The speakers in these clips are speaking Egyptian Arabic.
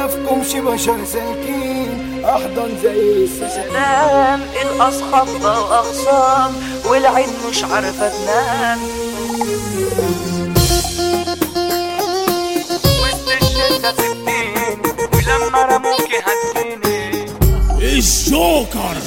ما فيكمش بشر سالكين احضن زي السلام سلام الأصحاب بقوا أخصام والعين مش عارفة تنام وسط الشتا سبتيني ولما رموكي هديني الجوكر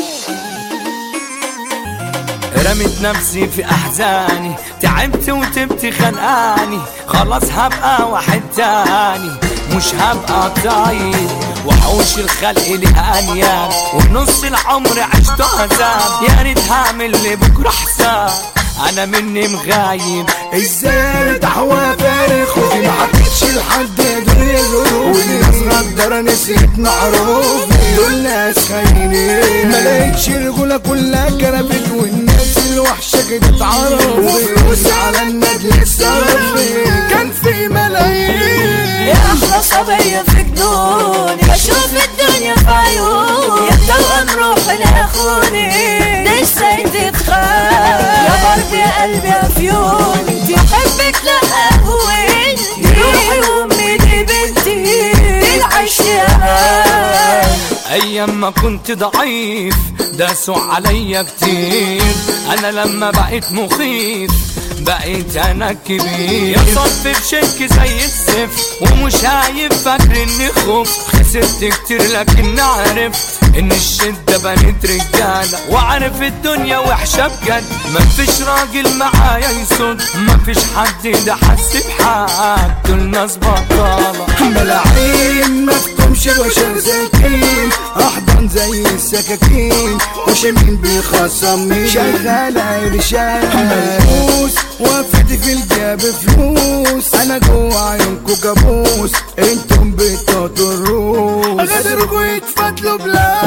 رميت نفسي في احزاني تعبت وتبت خلقاني خلاص هبقى واحد تاني مش هبقى طايب وحوش الخلق لها انياب ونص العمر عشته عذاب يا ريت هعمل لبكره حساب انا مني مغايب ازاي تحوى فارغ ودي ما حكيتش لحد دنيا ظروف والناس غدارة نسيت معروف دول ناس خاينين ما لقيتش رجولة كلها كرفت والناس الوحشة كده اتعرف وفلوس على النادي الصرف كان في ملايين يا أحلى صبية في جنوني بشوف الدنيا في عيوني يا توأم روحي لأخوني ليش سايد تخاف يا برد يا قلبي يا فيوني دي حبك لا أهوين دي روحي وأمي دي بنتي دي العيش يا ايام ما كنت ضعيف داسوا عليا كتير انا لما بقيت مخيف بقيت انا كبير يا صف بشك زي الزفت ومش هايب فاكر اني خفت خسرت كتير لكن عرفت ان الشدة بنت رجالة وعارف الدنيا وحشة بجد مفيش راجل معايا يصد مفيش حد ده حس بحاجته دول ناس بطالة ملاعين ما فيكمش بشر ساكين احضن زي السكاكين وش مين بيخصم مين شغال عرشان ملبوس وقفت في الجاب فلوس انا جوه عيونكو كابوس انتم بتوتوا الروس غدركوا يتفتلوا بلا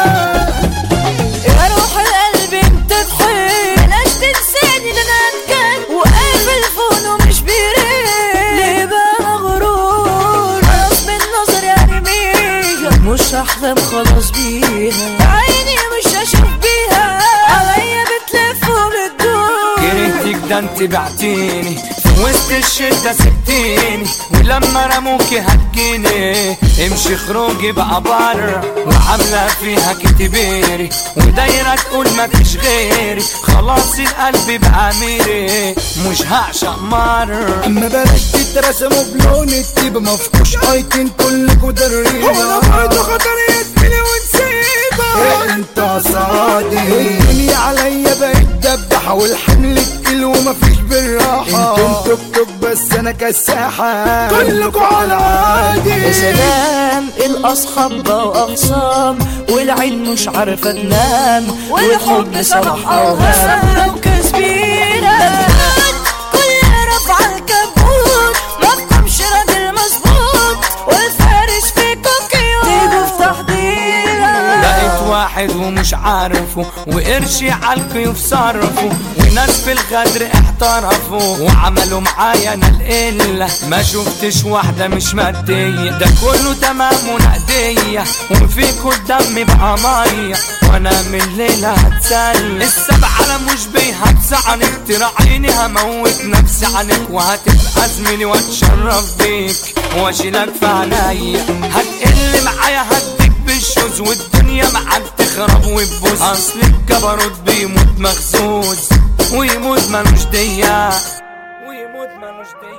يا روح القلب انت تحب بلاش تنساني ده انا اتكلم وقافل الفون ومش بيرن ليه بقى مغرور خلاص من نظري ارميها مش هحلم خلاص بيها عيني مش هشوف بيها عليا بتلف وبتدور كرهتك ده انت بعتيني في وسط الشدة سبتيني ولما رموكي هتجيني امشي خروجي بقى بره وعاملة فيها كتبيري ودايرة تقول مفيش غيري خلاص القلب بقى ميري مش هعشق مرة اما بلاش تترسموا بلون التيب مفكوش ايتين كلكوا دارين وانا برضه خطر يسمني ونسيبها انت قصادي الدنيا عليا بقت دبحة والحمل تقيل ومفيش بالراحة انتم توك توك بس انا كساحة كلكوا على عادي يا سلام الأصحاب بقوا أخصام والعين مش عارفة تنام والحب صباح أوهام وكسبيرة كلها رفع الكبوت ما بقومش راجل مظبوط والفارس في كوكيو تيجوا في تحضيرة لقيت واحد ومش عارفه وقرشي عالقي في صرفه وناس في الغدر احترفوا وعملوا معايا انا القلة ما شفتش واحدة مش مادية ده كله تمام ونقدية وفيكوا الدم بقى مية وانا من الليلة هتسلى السبع على مش بيه هتزعلك تراعيني هموت نفسي عليك وهتبقى زميلي واتشرف بيك واشيلك في عينيا هتقل معايا هديك بالشوز والدنيا معاك تخرب وتبوظ اصل الجبروت بيموت مخزوز ويموت ملوش ديا ويموت ملوش ديا